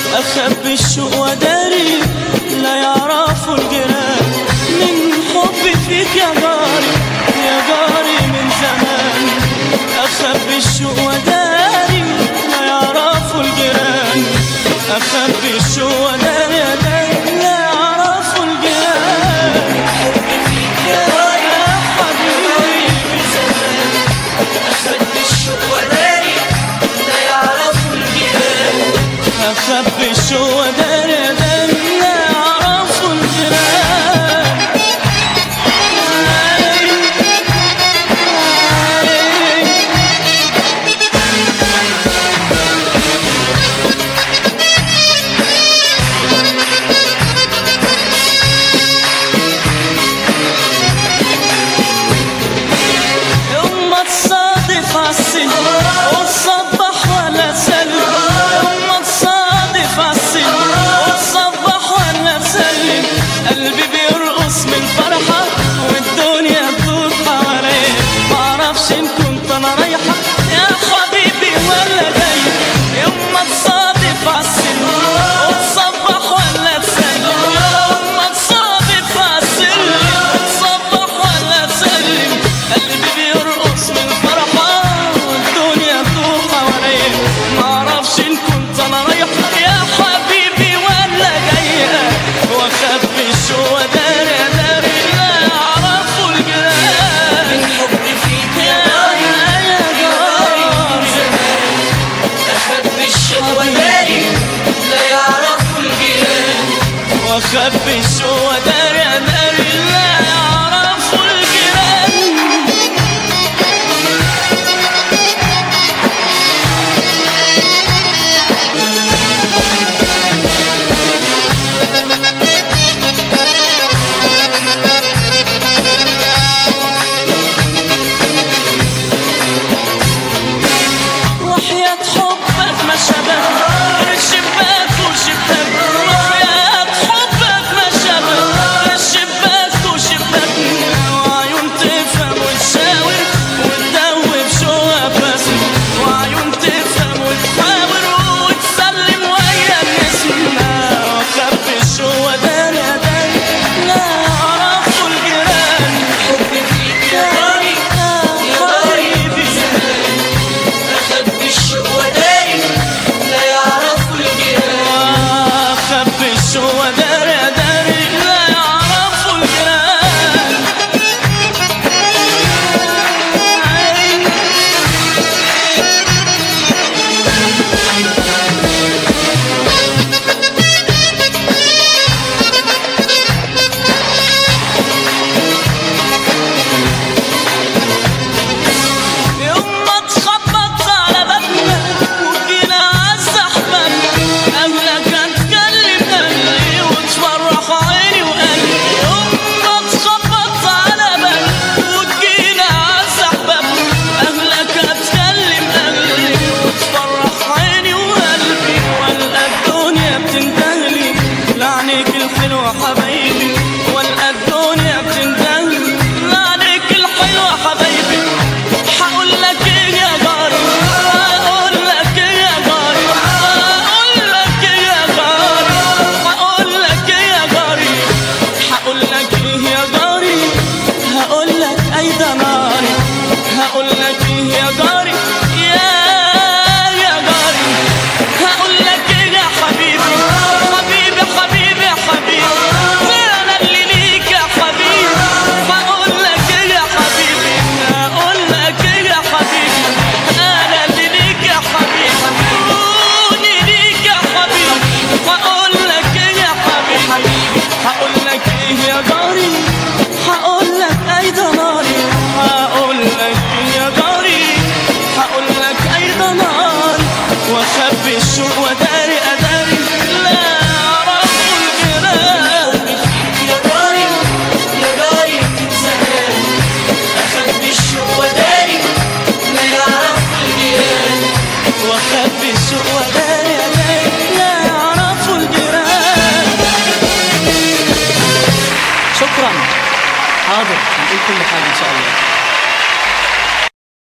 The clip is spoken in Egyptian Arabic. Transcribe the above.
أخبي الشوق وداري لا يعرفوا الجيران من حبي فيك يا جاري يا جاري من زمان أخبي الشوق وداري لا يعرفوا الجيران أخبي الشوق وداري يا داري لا يعرفوا الجيران حبي فيك يا حبيبي من زمان أخبي الشوق وداري لا يعرفوا الجيران أخبي الشوق وداري يا داري لا يعرفوا الجيران يوم ما تصادف عالسن وتصبح ولا تسلم يوم ما تصادف عالسن وتصبح ولا تسلم قلبي بيرقص من الفرحة والدنيا تدور حواليا معرفش إن كنت أنا رايحة يا حبيبي ولا جاي يوم ما تصادف عالسن وتصبح ولا تسلم يوم ما تصادف عالسن وتصبح ولا تسلم قلبي بيرقص من الفرحة والدنيا تدور حواليا معرفش إن كنت أنا رايحة يا حبيبي ولا جاية وأخبي الشوق داري داري لا يعرفوا الجيران من حبي فيك يا جاري يا جاري أخبي الشوق داري لا يعرفوا الجيران وأخبي الشوق داري داري لا يعرفوا الجيران وحياة حبك ما شبه الشباك وشباك وحياة حبك ما شبه الشباك وشباك وعيون تفهم وتشاور وتدوب شوقها بسم وعيون تفهم وتحاور وتسلم ويا النسمة وخبي الشوق داري داري لا يعرفوا الجيران حبي فيك يا غالي يا غالي أخبي الشوق وداري لا يعرفوا الجيران أخبي الشوق وداري داري لا يعرفوا الجيران يوم ما تخبط على بابنا وجينا عالزحمة أهلك هتكلم أهلي وتفرح عيني وقلبي يوم ما تخبط على بابنا وجينا عالزحمة أهلك هتكلم أهلي وتفرح عيني وقلبي والقى الدنيا بتندهلي لعنيك الحلوة حبايبي والقى الدنيا بتندهلي لعنيك الحلوة حبايبي هقول لك ايه يا جاري هقول لك ايه يا جاري هقول لك ايه يا جاري هقول لك ايه يا جاري هقول لك ايه يا جاري هقول لك اي ده ناري هقول لك ايه يا جاري يا يا جاري هقول لك ايه يا حبيبي حبيبي حبيبي يا حبيبي انا اللي ليك يا حبيبي هقول لك ايه يا حبيبي هقول لك ايه يا حبيبي انا اللي ليك يا حبيبي كوني ليك يا حبيبي هقول لك ايه يا حبيبي هقول لك ايه يا جاري هقول لك اي ده ناري هقول لك ايه يا جاري هقول لك اي ده ناري واخبي الشوق وداري اداري لا يعرفوا الجيران يا جاري يا جاري من زمان اخبي الشوق وداري لا يعرفوا الجيران واخبي الشوق وداري اداري لا يعرفوا الجيران شكرا حاضر هنقول كل حاجه ان شاء الله